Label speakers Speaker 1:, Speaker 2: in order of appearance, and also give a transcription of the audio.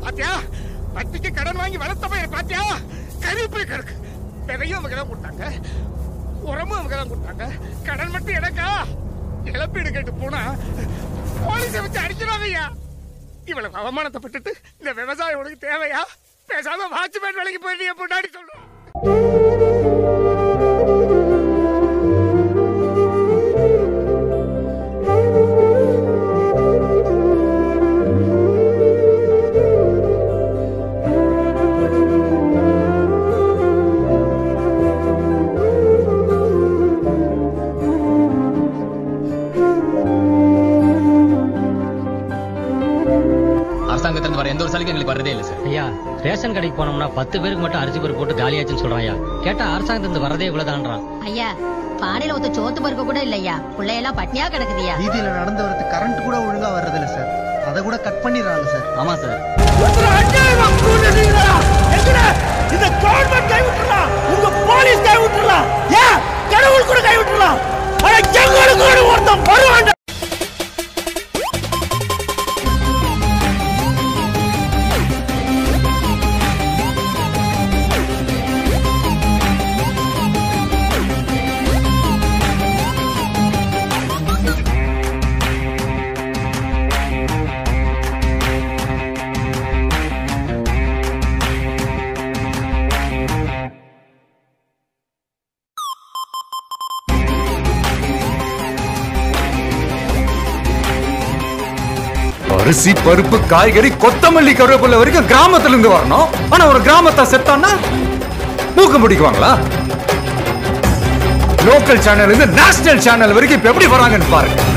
Speaker 1: பாத்தியா வட்டிக்கு கடன் வாங்கி வளர்த்த பையன் பாத்தியா கருப்பு கிடக்கு விதையும் அவங்க தான் கொடுத்தாங்க உரமும் அவங்க தான் கொடுத்தாங்க கடன் மட்டும் எனக்கா இழப்பீடு கேட்டு போனா போலீஸை வச்சு அடிச்சிடாங்க ஐயா இவ்வளவு அவமானத்தை பட்டுட்டு இந்த விவசாயம் உனக்கு தேவையா பேசாம வாட்ச்மேன் வேலைக்கு போய் என் பொண்டாடி சொல்லு
Speaker 2: அரசாங்கத்திலிருந்து வர எந்த ஒரு சலுகை எங்களுக்கு வரதே இல்லை சார்
Speaker 3: ஐயா ரேஷன் கடைக்கு போனோம்னா பத்து பேருக்கு மட்டும் அரிசி பருப்பு போட்டு காலியாச்சுன்னு சொல்றான் ஐயா கேட்டா அரசாங்கத்திலிருந்து வரதே இவ்வளவுதான்றான்
Speaker 4: ஐயா பானையில ஒத்த சோத்து பருப்பு கூட இல்லையா பிள்ளையெல்லாம் பட்னியா கிடக்குதுயா
Speaker 5: வீதியில நடந்து வரது கரண்ட் கூட ஒழுங்கா வர்றதில்ல சார் அதை கூட கட் பண்ணிடுறாங்க சார்
Speaker 2: ஆமா சார்
Speaker 1: இந்த கவர்மெண்ட் கை விட்டுலாம் உங்க போலீஸ் கை விட்டுலாம் ஏன் கடவுள் கூட கை விட்டுலாம் ஆனா எங்களுக்கு கூட ஒருத்தன் வருவான்
Speaker 6: அரிசி பருப்பு காய்கறி கொத்தமல்லி கருவேப்பிலை வரைக்கும் கிராமத்துல இருந்து வரணும் ஆனா ஒரு கிராமத்தை செத்தான்னா மூக்க முடிக்குவாங்களா லோக்கல் சேனல் இருந்து நேஷனல் சேனல் வரைக்கும் இப்ப எப்படி வராங்கன்னு பாருங்க